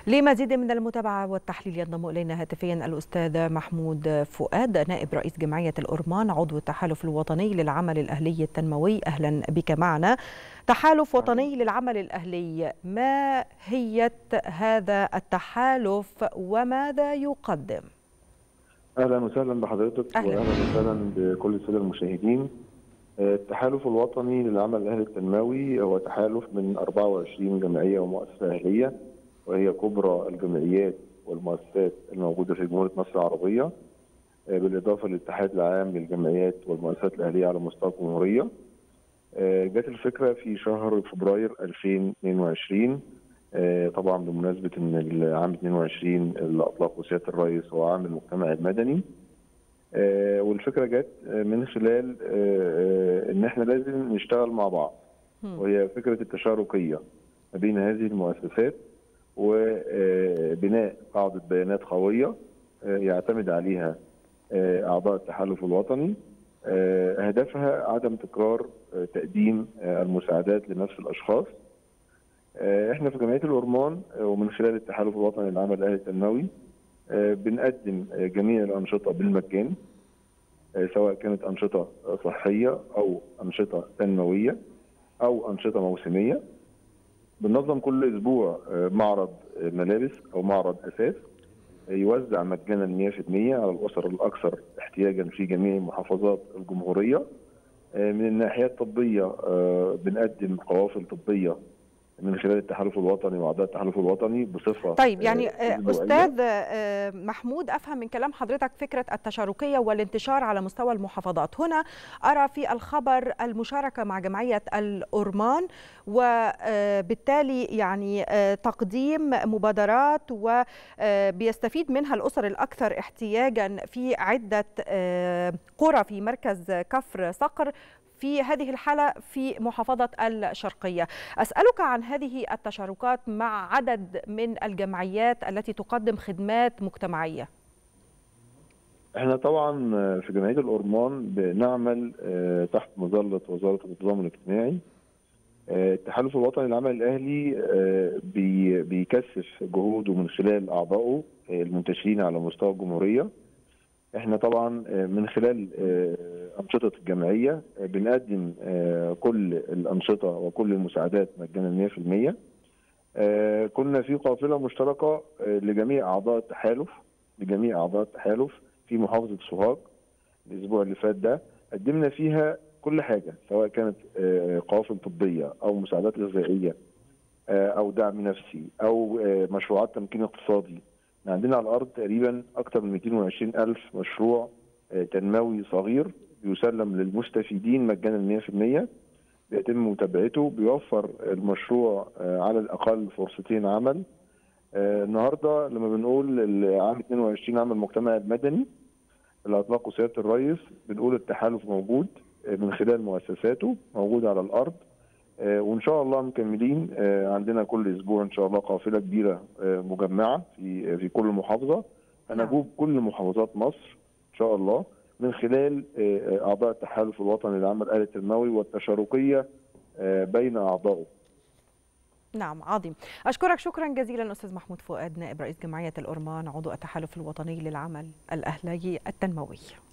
لمزيد من المتابعة والتحليل ينضم إلينا هاتفيا الأستاذ محمود فؤاد نائب رئيس جمعية الأورمان عضو التحالف الوطني للعمل الأهلي التنموي أهلا بك معنا تحالف وطني للعمل الأهلي ما هي هذا التحالف وماذا يقدم؟ اهلا وسهلا بحضرتك أهلاً. واهلا وسهلا بكل الساده المشاهدين التحالف الوطني للعمل الاهلي التنموي هو تحالف من 24 جمعيه ومؤسسه اهليه وهي كبرى الجمعيات والمؤسسات الموجوده في جمهوريه مصر العربيه بالاضافه للاتحاد العام للجمعيات والمؤسسات الاهليه على مستوى الجمهوريه جت الفكره في شهر فبراير 2022 طبعا بمناسبه ان العام 22 اللي اطلقه سياده الرئيس هو عام المجتمع المدني والفكره جت من خلال ان احنا لازم نشتغل مع بعض وهي فكره التشاركيه ما بين هذه المؤسسات وبناء قاعده بيانات قويه يعتمد عليها اعضاء التحالف الوطني هدفها عدم تكرار تقديم المساعدات لنفس الاشخاص احنا في جمعيه الورمان ومن خلال التحالف الوطني للعمل الاهلي التنموي بنقدم جميع الانشطه بالمجان سواء كانت انشطه صحيه او انشطه تنمويه او انشطه موسميه بننظم كل اسبوع معرض ملابس او معرض اساس يوزع مجانا 100% على الاسر الاكثر احتياجا في جميع محافظات الجمهوريه من الناحيه الطبيه بنقدم قوافل طبيه من خلال التحالف الوطني واعضاء التحالف الوطني بصفه طيب يعني استاذ محمود افهم من كلام حضرتك فكره التشاركيه والانتشار على مستوى المحافظات هنا ارى في الخبر المشاركه مع جمعيه الأورمان وبالتالي يعني تقديم مبادرات وبيستفيد منها الاسر الاكثر احتياجا في عده قرى في مركز كفر صقر في هذه الحالة في محافظة الشرقية أسألك عن هذه التشاركات مع عدد من الجمعيات التي تقدم خدمات مجتمعية احنا طبعا في جمعية الأورمان بنعمل تحت مظلة وزارة النظام الاجتماعي التحالف الوطني للعمل الأهلي بيكثف جهوده من خلال أعضائه المنتشرين على مستوى الجمهورية احنا طبعا من خلال انشطه الجمعيه بنقدم كل الانشطه وكل المساعدات مجانا 100% كنا في قافله مشتركه لجميع اعضاء التحالف لجميع اعضاء التحالف في محافظه سوهاج الاسبوع اللي فات ده قدمنا فيها كل حاجه سواء كانت قوافل طبيه او مساعدات غذائيه او دعم نفسي او مشروعات تمكين اقتصادي عندنا على الارض تقريبا اكثر من 220 الف مشروع تنموي صغير بيسلم للمستفيدين مجانا 100% بيتم متابعته بيوفر المشروع على الاقل فرصتين عمل النهارده لما بنقول عام 22 عام المجتمع المدني اللي اطلقه سياده الرئيس بنقول التحالف موجود من خلال مؤسساته موجود على الارض وان شاء الله مكملين عندنا كل اسبوع ان شاء الله قافله كبيره مجمعه في في كل محافظه هنجوب كل محافظات مصر ان شاء الله من خلال اعضاء التحالف الوطني للعمل الاهلي التنموي والتشاركيه بين اعضائه. نعم عظيم أشكرك شكرا جزيلا أستاذ محمود فؤاد نائب رئيس جمعية الأورمان عضو التحالف الوطني للعمل الأهلي التنموي